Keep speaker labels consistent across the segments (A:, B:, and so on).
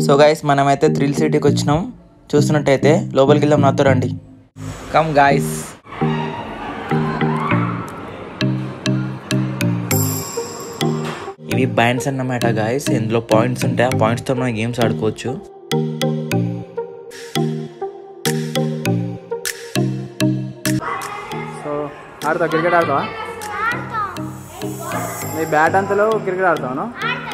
A: So guys మనమైతే thrill సిటీకి వచ్చినాం చూస్తున్నట్టయితే లోపలికి వెళ్దాం నాతో రండి కమ్ గాయస్ ఇవి బ్యాండ్స్ అన్నమాట గాయస్ ఇందులో పాయింట్స్ ఉంటాయి ఆ పాయింట్స్తో మనం గేమ్స్ ఆడుకోవచ్చు
B: సో ఆడతావు క్రికెట్ ఆడతావా నీ బ్యాట్ అంతలో క్రికెట్ ఆడతావు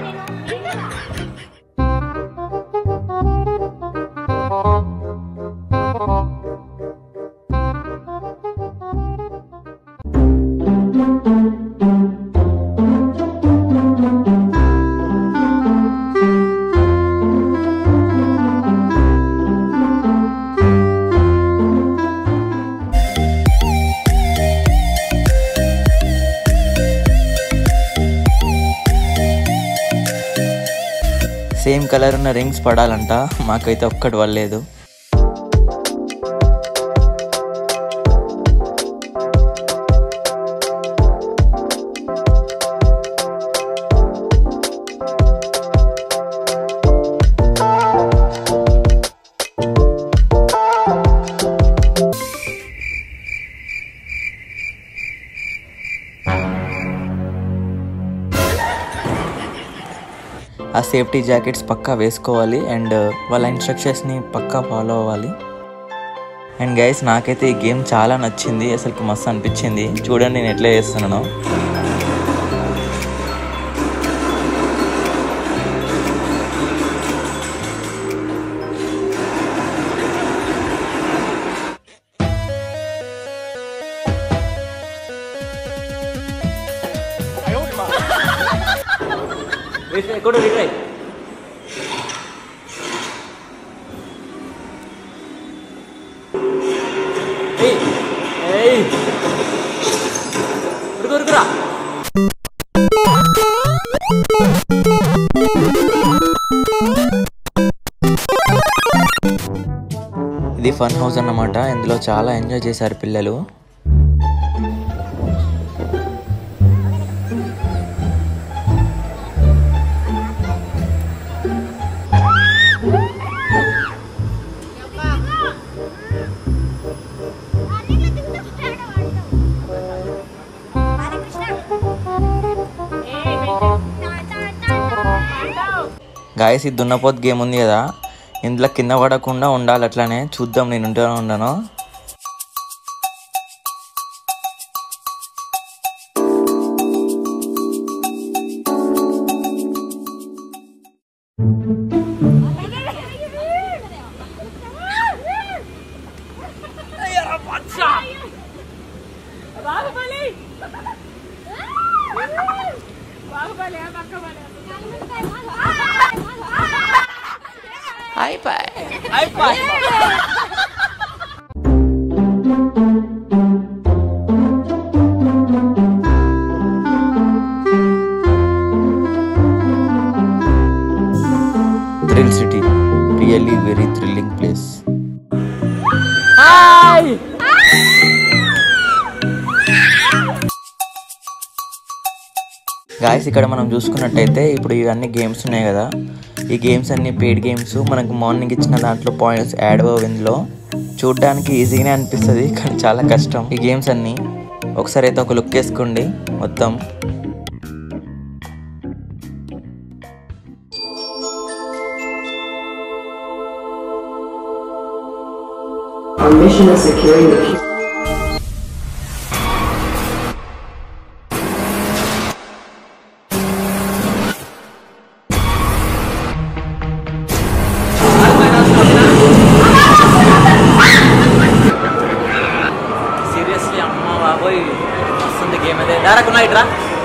A: సేమ్ కలర్ ఉన్న రింగ్స్ పడాలంట మాకైతే ఒక్కటి వల్లేదు ఆ సేఫ్టీ జాకెట్స్ పక్కా వేసుకోవాలి అండ్ వాళ్ళ ఇన్స్ట్రక్షన్స్ని పక్కా ఫాలో అవ్వాలి అండ్ గైస్ నాకైతే ఈ గేమ్ చాలా నచ్చింది అసలు మస్తు అనిపించింది చూడండి నేను ఎట్లా చేస్తున్నాను ఇది ఫన్ హౌస్ అన్నమాట ఇందులో చాలా ఎంజాయ్ చేశారు పిల్లలు గాయస్ ఇది దున్నపోత్ గేమ్ ఉంది కదా ఇందులో కింద పడకుండా ఉండాలి అట్లానే చూద్దాం నేను ఉంటాను ఉండను
C: బాహుబలి బాహుబలి పక్క
A: thrill city really very thrilling place guys ఇక్కడ మనం చూసుకున్నట్టయితే ఇప్పుడు ఇవన్నీ గేమ్స్ ఉన్నాయి కదా ఈ గేమ్స్ అన్ని పెయిడ్ గేమ్స్ మనకు మార్నింగ్ ఇచ్చిన దాంట్లో పాయింట్స్ యాడ్ అవ్వవు ఇందులో చూడడానికి ఈజీగానే అనిపిస్తుంది కానీ చాలా కష్టం ఈ గేమ్స్ అన్ని ఒకసారి అయితే ఒక లుక్ వేసుకోండి మొత్తం
D: Our mission is securing the future.
A: Seriously అమ్మ బాబోయ్ వస్తుంది గేమ్ అయితే దారాకున్నా ఇట్రా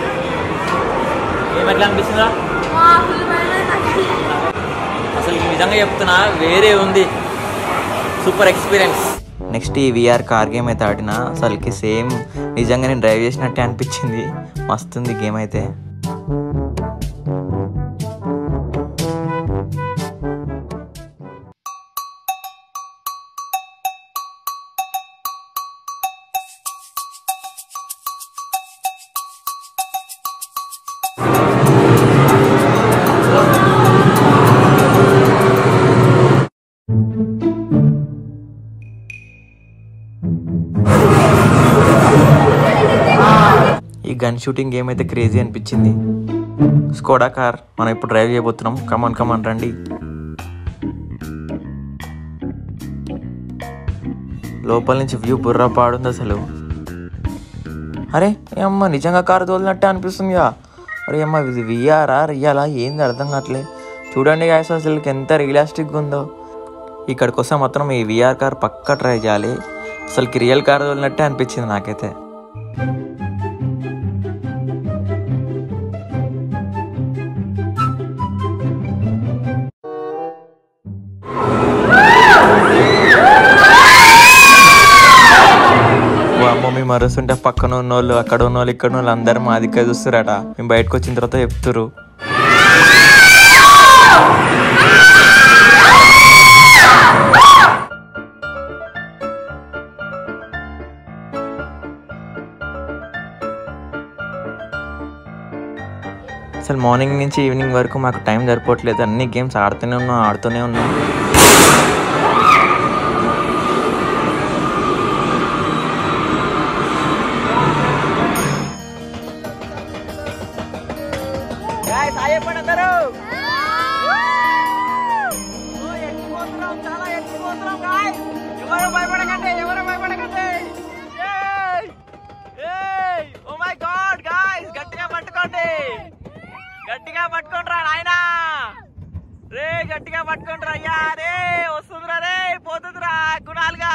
A: గేమ్ ఎట్లా అనిపిస్తుందా అసలు ఈ నిజంగా చెప్తున్నా వేరే ఉంది సూపర్ ఎక్స్పీరియన్స్ నెక్స్ట్ ఈ విఆర్ కార్ గేమ్ అయితే ఆడిన అసలుకి సేమ్ నిజంగా నేను డ్రైవ్ చేసినట్టే అనిపించింది మస్తుంది గేమ్ అయితే ఈ గన్ షూటింగ్ గేమ్ అయితే క్రేజీ అనిపించింది స్కోడా కార్ మనం ఇప్పుడు డ్రైవ్ చేయబోతున్నాం కమాన్ కమాన్ రండి లోపల నుంచి వ్యూ బుర్ర పాడుంది అసలు అరే అమ్మ నిజంగా కారు తోలినట్టే అనిపిస్తుందిగా అరే అమ్మ ఇది విఆరా రియాలా ఏంది అర్థం కావట్లే చూడండి గాయస్ అసలు ఎంత రియలిస్టిక్గా ఉందో ఇక్కడికి వస్తే మాత్రం ఈ విఆర్ కార్ పక్కా ట్రై చేయాలి అసలుకి రియల్ కార్ తోలినట్టే అనిపించింది నాకైతే అమ్మ మేము అరుస్తుంటే పక్కన ఉన్న వాళ్ళు అక్కడ ఉన్న వాళ్ళు ఇక్కడ ఉన్న వాళ్ళు అందరూ మా దిక్కే చూస్తారట మేము బయటకు వచ్చిన తర్వాత చెప్తురు అసలు మార్నింగ్ నుంచి ఈవినింగ్ వరకు మాకు టైం సరిపోవట్లేదు అన్ని గేమ్స్ ఆడుతూనే ఉన్నాం ఆడుతూనే ఉన్నాం
B: ఎవరు భయపడకండి ఎవరు భయపడకండి ఓ మై గాడ్ గాయ్స్ గట్టిగా పట్టుకోండి గట్టిగా పట్టుకోండిరా నాయనా రే గట్టిగా పట్టుకోండిరా అయ్యా రే వస్తుందిరా రే పోతుందిరా గుణాలుగా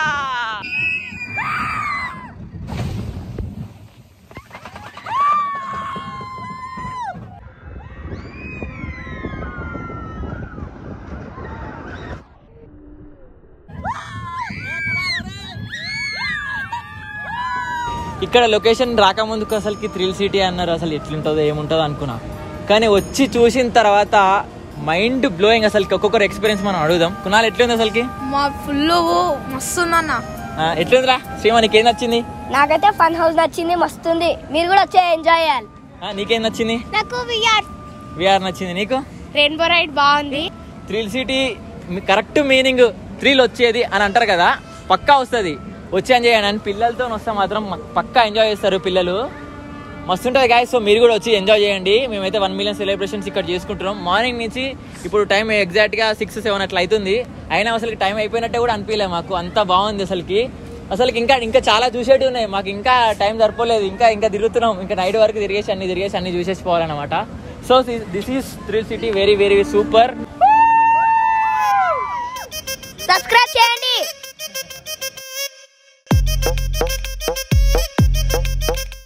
E: ఇక్కడ లొకేషన్ రాకముందుకు అసలుకి థ్రిల్ సిటీ అన్నారు అసలు ఎట్లుంటుందో ఏముంటుందో అనుకున్నా కానీ వచ్చి చూసిన తర్వాత మైండ్ బ్లోయింగ్ అసలుకి ఒక్కొక్కరు ఎక్స్పీరియన్స్ మనం అడుగుదాం కునాల్ ఎట్లుంది అసలుకి
C: మా ఫుల్ మస్తుందన్న
E: ఆ, ఎట్లుందిరా శ్రీమా నీకేం నచ్చింది
F: నాకైతే ఫన్ హౌస్ నచ్చింది మస్తుంది మీరు కూడా వచ్చే ఎంజాయ్ చేయాలి
E: ఆ, నీకేం నచ్చింది
F: నాకు విఆర్
E: విఆర్ నచ్చింది నీకు
C: రెయిన్బో రైడ్ బాగుంది
E: thrill city correct meaning thrill వచ్చేది అని అంటారు కదా పక్కా వస్తుంది వచ్చి ఎంజాయ్ చేయండి అని పిల్లలతో వస్తే మాత్రం మ- పక్కా ఎంజాయ్ చేస్తారు పిల్లలు మస్తు ఉంటుంది గాయ సో మీరు కూడా వచ్చి ఎంజాయ్ చేయండి మేమైతే వన్ మిలియన్ సెలబ్రేషన్స్ ఇక్కడ చేసుకుంటున్నాం మార్నింగ్ నుంచి ఇప్పుడు టైం ఎగ్జాక్ట్గా సిక్స్ సెవెన్ అట్లా అవుతుంది అయినా అసలు టైం అయిపోయినట్టే కూడా అనిపించలే మాకు అంత బాగుంది అసలుకి అసలుకి ఇంకా ఇంకా చాలా చూసేటివి ఉన్నాయి మాకు ఇంకా టైం సరిపోలేదు ఇంకా ఇంకా తిరుగుతున్నాం ఇంకా నైట్ వరకు తిరిగేసి అన్ని తిరిగేసి అన్ని చూసేసి పోవాలన్నమాట so this is thrill city very very super